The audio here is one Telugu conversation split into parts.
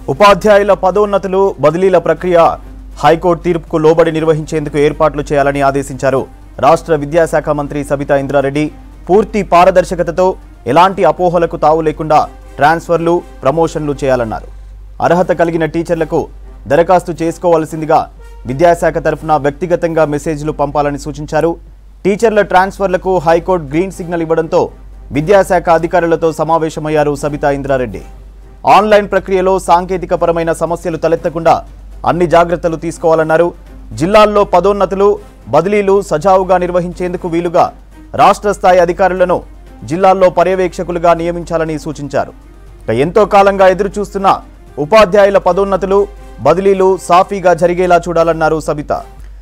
ఉపాధ్యాయుల పదోన్నతులు బదిలీల ప్రక్రియ హైకోర్టు తీర్పుకు లోబడి నిర్వహించేందుకు ఏర్పాట్లు చేయాలని ఆదేశించారు రాష్ట్ర విద్యాశాఖ మంత్రి సబితా ఇంద్రారెడ్డి పూర్తి పారదర్శకతతో ఎలాంటి అపోహలకు తావు లేకుండా ట్రాన్స్ఫర్లు ప్రమోషన్లు చేయాలన్నారు అర్హత కలిగిన టీచర్లకు దరఖాస్తు చేసుకోవాల్సిందిగా విద్యాశాఖ తరఫున వ్యక్తిగతంగా మెసేజ్లు పంపాలని సూచించారు టీచర్ల ట్రాన్స్ఫర్లకు హైకోర్టు గ్రీన్ సిగ్నల్ ఇవ్వడంతో విద్యాశాఖ అధికారులతో సమావేశమయ్యారు సబితా ఇంద్రారెడ్డి ఆన్లైన్ ప్రక్రియలో సాంకేతికపరమైన సమస్యలు తలెత్తకుండా అన్ని జాగ్రత్తలు తీసుకోవాలన్నారు జిల్లాల్లో పదోన్నతులు బదిలీలు సజావుగా నిర్వహించేందుకు వీలుగా రాష్ట్ర స్థాయి అధికారులను జిల్లాల్లో పర్యవేక్షకులుగా నియమించాలని సూచించారు ఇక ఎంతో కాలంగా ఎదురు చూస్తున్న ఉపాధ్యాయుల పదోన్నతులు బదిలీలు సాఫీగా జరిగేలా చూడాలన్నారు సబితా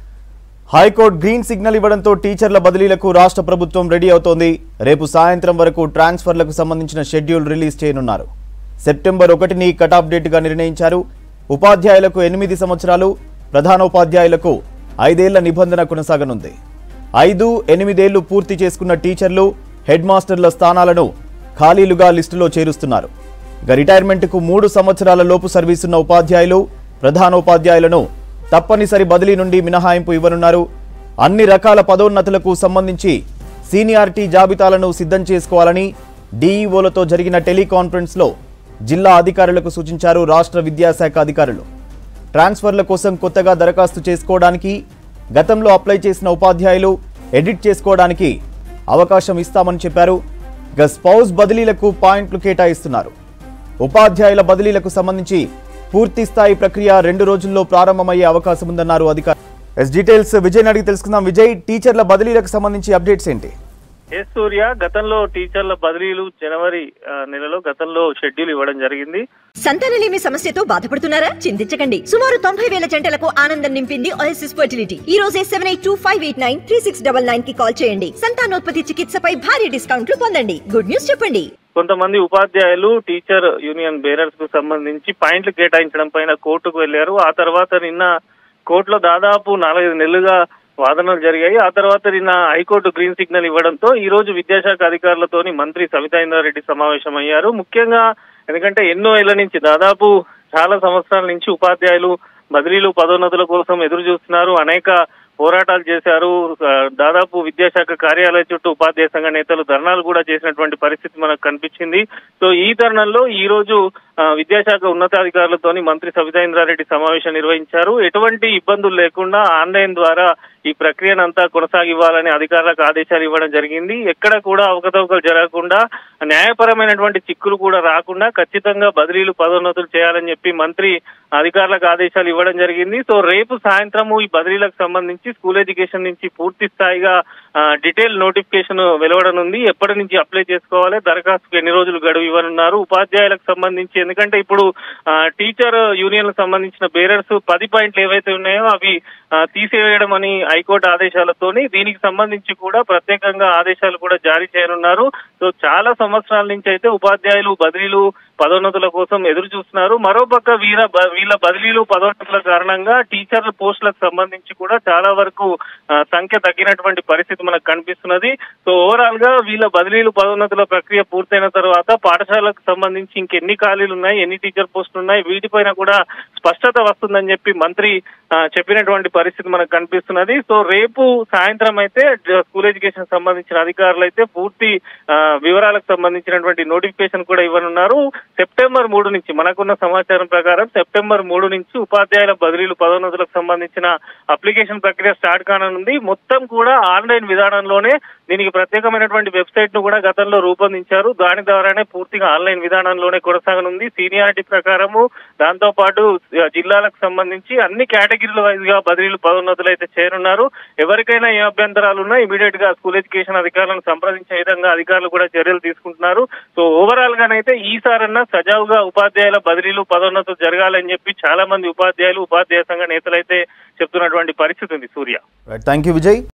హైకోర్టు గ్రీన్ సిగ్నల్ ఇవ్వడంతో టీచర్ల బదిలీలకు రాష్ట్ర ప్రభుత్వం రెడీ అవుతోంది రేపు సాయంత్రం వరకు ట్రాన్స్ఫర్లకు సంబంధించిన షెడ్యూల్ రిలీజ్ చేయనున్నారు సెప్టెంబర్ ఒకటిని కటాఫ్ డేట్గా నిర్ణయించారు ఉపాధ్యాయులకు ఎనిమిది సంవత్సరాలు ప్రధానోపాధ్యాయులకు ఐదేళ్ల నిబంధన కొనసాగనుంది ఐదు ఎనిమిదేళ్లు పూర్తి చేసుకున్న టీచర్లు హెడ్ మాస్టర్ల స్థానాలను ఖాళీలుగా లిస్టులో చేరుస్తున్నారు ఇక రిటైర్మెంట్కు మూడు సంవత్సరాల లోపు సర్వీసున్న ఉపాధ్యాయులు ప్రధానోపాధ్యాయులను తప్పనిసరి బదిలీ నుండి మినహాయింపు ఇవ్వనున్నారు అన్ని రకాల పదోన్నతులకు సంబంధించి సీనియారిటీ జాబితాలను సిద్ధం చేసుకోవాలని డీఈఓలతో జరిగిన టెలికాన్ఫరెన్స్లో జిల్లా అధికారులకు సూచించారు రాష్ట్ర విద్యాశాఖ అధికారులు ట్రాన్స్ఫర్ల కోసం కొత్తగా దరఖాస్తు చేసుకోవడానికి గతంలో అప్లై చేసిన ఉపాధ్యాయులు ఎడిట్ చేసుకోవడానికి అవకాశం ఇస్తామని చెప్పారు ఇక స్పౌస్ బదిలీలకు పాయింట్లు కేటాయిస్తున్నారు ఉపాధ్యాయుల బదిలీలకు సంబంధించి పూర్తి స్థాయి ప్రక్రియ రెండు రోజుల్లో ప్రారంభమయ్యే అవకాశం ఉందన్నారు అధికారులు ఎస్ డీటెయిల్స్ విజయ్ అడిగి తెలుసుకుందాం విజయ్ టీచర్ల బదిలీలకు సంబంధించి అప్డేట్స్ ఏంటి ఎస్ సూర్య గతంలో టీచర్ల బదిలీలు జనవరి ఆ, నెలలో గతంలో షెడ్యూల్ ఇవ్వడం జరిగింది సంతానలేమి సమస్యతో బాధపడుతున్నారా చింతించకండి సుమారు తొంభై వేల జంటలకు ఆనందం నింపింది ఓఎస్ఎస్ ఫర్టిలిటీ ఈ రోజే seven eight two five eight nine three six double nine కి కాల్ చేయండి సంతానోత్పత్తి చికిత్సపై భారీ డిస్కౌంట్లు పొందండి గుడ్ న్యూస్ చెప్పండి కొంతమంది ఉపాధ్యాయులు టీచర్ యూనియన్ బేరర్స్ కు సంబంధించి పాయింట్లు కేటాయించడం పైన కోర్టుకు వెళ్లారు ఆ తర్వాత నిన్న కోర్టులో దాదాపు నాలుగైదు నెలలుగా వాదనలు జరిగాయి ఆ తర్వాత నిన్న హైకోర్టు గ్రీన్ సిగ్నల్ ఇవ్వడంతో ఈ రోజు విద్యాశాఖ అధికారులతోని మంత్రి సవితా ఇంద్రారెడ్డి సమావేశమయ్యారు ముఖ్యంగా ఎందుకంటే ఎన్నో ఏళ్ల నుంచి దాదాపు చాలా సంవత్సరాల నుంచి ఉపాధ్యాయులు బదిలీలు పదోన్నతుల కోసం ఎదురు చూస్తున్నారు అనేక పోరాటాలు చేశారు ఆ, దాదాపు విద్యాశాఖ కార్యాలయ చుట్టూ ఉపాధ్యాయ సంఘ నేతలు ధర్నాలు కూడా చేసినటువంటి పరిస్థితి మనకు కనిపించింది సో ఈ తరుణంలో ఈ రోజు ఆ, విద్యాశాఖ ఉన్నతాధికారులతోని మంత్రి సబితా ఇంద్రారెడ్డి సమావేశం నిర్వహించారు ఎటువంటి ఇబ్బందులు లేకుండా ఆన్లైన్ ద్వారా ఈ ప్రక్రియనంతా కొనసాగివ్వాలని అధికారులకు ఆదేశాలు ఇవ్వడం జరిగింది ఎక్కడ కూడా అవకతవకలు జరగకుండా న్యాయపరమైనటువంటి చిక్కులు కూడా రాకుండా ఖచ్చితంగా బదిలీలు పదోన్నతులు చేయాలని చెప్పి మంత్రి అధికారులకు ఆదేశాలు ఇవ్వడం జరిగింది సో రేపు సాయంత్రము ఈ బదిలీలకు సంబంధించి స్కూల్ ఎడ్యుకేషన్ నుంచి పూర్తి స్థాయిగా ఆ, డీటెయిల్ నోటిఫికేషన్ వెలువడనుంది ఎప్పటి నుంచి అప్లై చేసుకోవాలి దరఖాస్తుకు ఎన్ని రోజులు గడువు ఇవ్వనున్నారు ఉపాధ్యాయులకు సంబంధించి ఎందుకంటే ఇప్పుడు ఆ, టీచర్ యూనియన్లకు సంబంధించిన బేరర్స్ పది పాయింట్లు ఏవైతే ఉన్నాయో అవి ఆ, తీసివేయడం అని హైకోర్టు ఆదేశాలతోని దీనికి సంబంధించి కూడా ప్రత్యేకంగా ఆదేశాలు కూడా జారీ చేయనున్నారు సో చాలా సంవత్సరాల నుంచి అయితే ఉపాధ్యాయులు బదిలీలు పదోన్నతుల కోసం ఎదురు చూస్తున్నారు మరోపక్క వీర బ- వీళ్ళ బదిలీలు పదోన్నతుల కారణంగా టీచర్ల పోస్టులకు సంబంధించి కూడా చాలా వరకు ఆ, సంఖ్య తగ్గినటువంటి పరిస్థితి మనకు కనిపిస్తున్నది సో ఓవరాల్ గా వీళ్ళ బదిలీలు పదోన్నతుల ప్రక్రియ పూర్తయిన తర్వాత పాఠశాలకు సంబంధించి ఇంకెన్ని ఖాళీలు ఉన్నాయి ఎన్ని టీచర్ పోస్టులు ఉన్నాయి వీటిపైన కూడా స్పష్టత వస్తుందని చెప్పి మంత్రి ఆ, చెప్పినటువంటి పరిస్థితి మనకు కనిపిస్తున్నది సో రేపు సాయంత్రం అయితే జ- స్కూల్ ఎడ్యుకేషన్ సంబంధించిన అధికారులు అయితే పూర్తి ఆ, వివరాలకు సంబంధించినటువంటి నోటిఫికేషన్ కూడా ఇవ్వనున్నారు సెప్టెంబర్ మూడు నుంచి మనకున్న సమాచారం ప్రకారం సెప్టెంబర్ మూడు నుంచి ఉపాధ్యాయుల బదిలీలు పదోన్నతులకు సంబంధించిన అప్లికేషన్ ప్రక్రియ స్టార్ట్ కానుంది మొత్తం కూడా ఆన్లైన్ విధానంలోనే దీనికి ప్రత్యేకమైనటువంటి వెబ్సైట్ ను కూడా గతంలో రూపొందించారు దాని ద్వారానే పూర్తిగా ఆన్లైన్ విధానంలోనే కొనసాగనుంది సీనియారిటీ ప్రకారము దాంతో పాటు ఆ, జిల్లాలకు సంబంధించి అన్ని కేటగిరీల వైజ్ గా బదిలీలు పదోన్నతులు అయితే చేరున్నారు ఎవరికైనా ఏ అభ్యంతరాలు ఉన్నా ఇమీడియట్ గా స్కూల్ ఎడ్యుకేషన్ అధికారులను సంప్రదించే విధంగా అధికారులు కూడా చర్యలు తీసుకుంటున్నారు సో ఓవరాల్ గానైతే ఈసారన్నా సజావుగా ఉపాధ్యాయుల బదిలీలు పదోన్నతులు జరగాలని చెప్పి చాలా మంది ఉపాధ్యాయులు ఉపాధ్యాయ సంఘ నేతలైతే చెప్తున్నటువంటి పరిస్థితి ఉంది సూర్య థ్యాంక్ యూ విజయ్